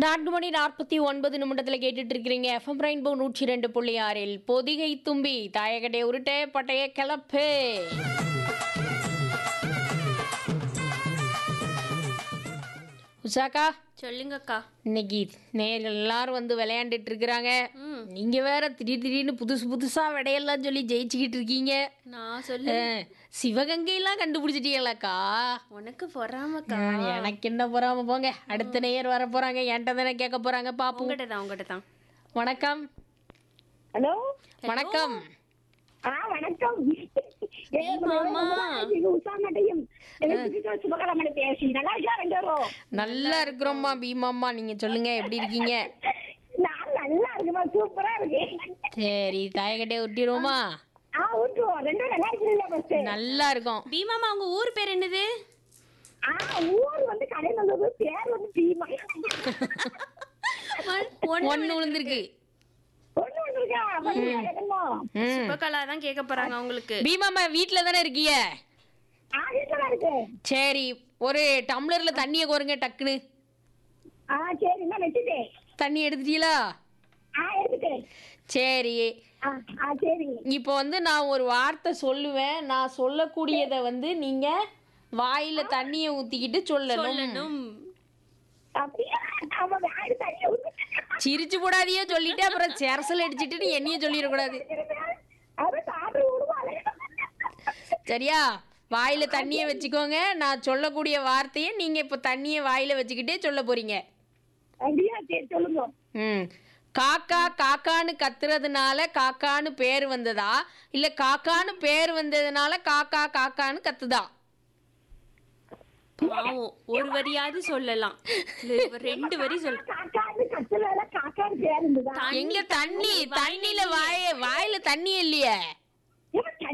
நான்கு மணி நாற்பத்தி ஒன்பது நிமிடத்தில் கேட்டுட்டு இருக்கிறீங்க எஃப்எம் ரெயின்போ நூற்றி ரெண்டு புள்ளி ஆறில் பொதிகை தும்பி தாயகடைய உருட்டே பட்டைய கிளப்பு உஷாக்கா சொல்லுங்கக்கா இன்னைக்கு நேர்கள் எல்லாரும் வந்து விளையாண்டுட்டு இருக்கிறாங்க ம் நீங்க வேற திடீர் திடீர்னு புதுசு புதுசா விடையெல்லாம் சொல்லி ஜெயிச்சுக்கிட்டு இருக்கீங்க நான் சொல்லு அஹ், சிவகங்கையெல்லாம் கண்டுபிடிச்சிட்டீங்களாக்கா உனக்கு பொறாமக்கா ஆஹ், எனக்கு என்ன போறாம போங்க அடுத்த நேயர் வர போறாங்க என்கிட்ட தானே கேட்க போறாங்க பாப்போம் உங்ககிட்ட தான் உங்ககிட்ட தான் வணக்கம் ஹலோ வணக்கம் ஆ வணக்கம் மாமா. இது உஷாமட்டையும் சுபகரமணி பேசி நல்லா இருக்கா ரெண்டு பேரும் நல்லா இருக்கிறோம்மா பீமாம்மா நீங்க சொல்லுங்க எப்படி இருக்கீங்க நான் நல்லா இருக்குமா சூப்பரா இருக்கு சரி தாயக்கட்டையை ஒட்டிடுவோமா ஆ விட்டுருவோம் ரெண்டு பேரும் நல்லா இருக்கீங்களா ஃபர்ஸ்ட் நல்லா இருக்கும் பீமாமா உங்க ஊர் பேர் என்னது ஆ ஊர் வந்து கடையில் வந்தது பேர் வந்து பீமா ஒண்ணு விழுந்திருக்கு ஒண்ணு ஒண்ணு இருக்கா பண்ணுங்க கேட்கணுமா ம். சுபகலா தான் கேட்க போறாங்க உங்களுக்கு பீமாம்மா வீட்ல தானே இருக்கீங்க ஆ வீட்டில் இருக்கு சரி ஒரு டம்ளர்ல தண்ணியை கோருங்க டக்குன்னு ஆ சரி நான் வச்சுட்டேன் தண்ணி எடுத்துட்டீங்களா ஆ எடுத்துட்டேன் சரி ஆ ஆ சரி இப்போ வந்து நான் ஒரு வார்த்தை சொல்லுவேன் நான் சொல்லக்கூடியதை வந்து நீங்க வாயில தண்ணியை ஊத்திக்கிட்டு சொல்லணும் சொல்லணும் அப்படியே அவன் வாய் தண்ணியை ஊத்திட்டேன். சிரிச்சு போடாதையே சொல்லிட்டு அப்புறம் செரசல் அடிச்சிட்டு நீ என்னைய சொல்லிடக்கூடாது அவன் சாப்பிட விடுவாளே சரியா வாயில தண்ணியை வச்சுக்கோங்க நான் சொல்லக்கூடிய வார்த்தையை நீங்க இப்போ தண்ணியை வாயில வச்சுக்கிட்டே சொல்ல போறீங்க அப்படியா சரி சொல்லுங்க ம் காக்கா காக்கான்னு கத்துறதுனால காக்கான்னு பேர் வந்ததா இல்ல காக்கான்னு பேர் வந்ததுனால காக்கா காக்கான்னு கத்துதா பாவம் ஒரு வரியாவது சொல்லலாம் இல்ல, இப்ப ரெண்டு வரி சொல் காக்கான்னு கத்துல காக்கான்னு பேர் இருந்ததா எங்க தண்ணி தண்ணியில வாய வாயில தண்ணி இல்லையே இவன்